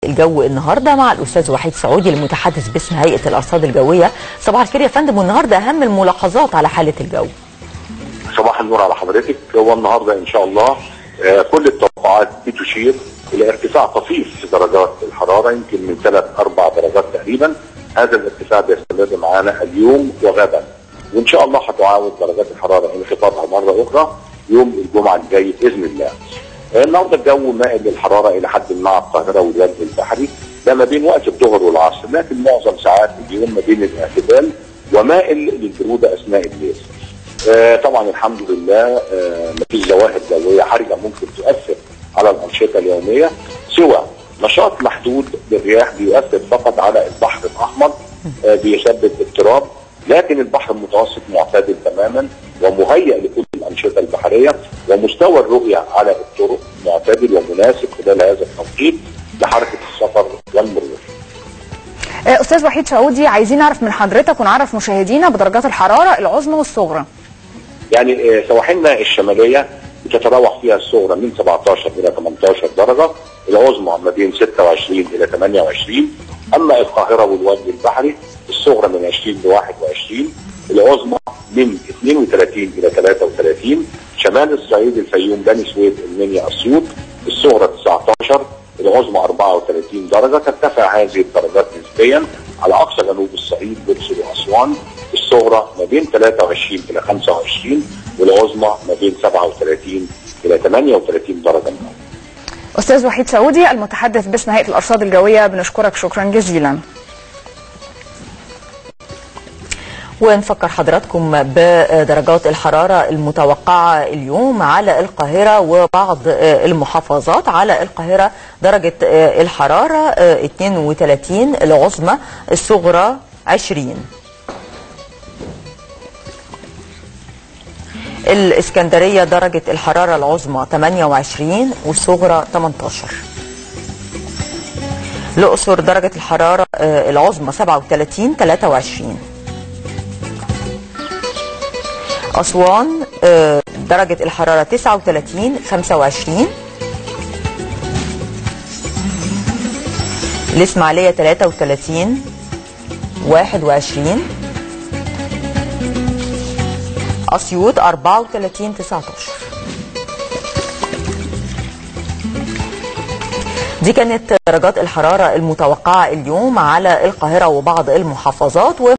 الجو النهارده مع الاستاذ وحيد سعودي المتحدث باسم هيئه الارصاد الجويه صباح الخير يا فندم والنهارده اهم الملاحظات على حاله الجو صباح النور على حضرتك هو النهارده ان شاء الله آه، كل التوقعات بتشير الى ارتفاع طفيف في درجات الحراره يمكن من ثلاث اربع درجات تقريبا هذا الارتفاع بيستمر معانا اليوم وغدا وان شاء الله هتعاود درجات الحراره انخفاضها مره اخرى يوم الجمعه الجاي باذن الله. آه، النهارده الجو مائل للحراره الى حد ما على القاهره والوجه البحري ده ما بين وقت الظهر والعصر لكن معظم ساعات اليوم ما بين الاعتدال ومائل للبروده اثناء الليل. آه، طبعا الحمد لله آه، مفيش ظواهر جويه حرجه ممكن تؤثر على الانشطه اليوميه سوى نشاط محدود للرياح بيؤثر فقط على البحر الاحمر آه، بيسبب اضطراب لكن البحر المتوسط معتدل تماما ومهيئ لكل الانشطه البحريه ومستوى الرؤيه على الطرق معتدل ومناسب خلال هذا التوقيت لحركه السفر والمرور. آه، استاذ وحيد سعودي عايزين نعرف من حضرتك ونعرف مشاهدينا بدرجات الحراره العظمى والصغرى يعني آه، سواحلنا الشماليه بتتراوح فيها الصغرى من 17 الى 18 درجه العظمى ما بين 26 الى 28 اما القاهره والوجه البحري الصغرى من 20 ل 21 العظمى من 32 الى 33 شمال الصعيد الفيوم بني سويف المنيا اسيوط الصغرى 19 العظمى 34 درجه ترتفع هذه الدرجات نسبيا على اقصى جنوب الصعيد الاقصر واسوان الصغرى ما بين 23 الى 25 والعظمى ما بين 37 الى 38 درجه مئويه. استاذ وحيد سعودي المتحدث باسم هيئه الارصاد الجويه بنشكرك شكرا جزيلا ونفكر حضراتكم بدرجات الحرارة المتوقعة اليوم على القاهرة وبعض المحافظات على القاهرة درجة الحرارة 32 العظمى الصغرى 20 الإسكندرية درجة الحرارة العظمى 28 والصغرى 18 الأقصر درجة الحرارة العظمى 37 23 أسوان آه، درجة الحرارة 39 25 الإسماعيلية 33 21 أسيوط 34 19 دي كانت درجات الحرارة المتوقعة اليوم على القاهرة وبعض المحافظات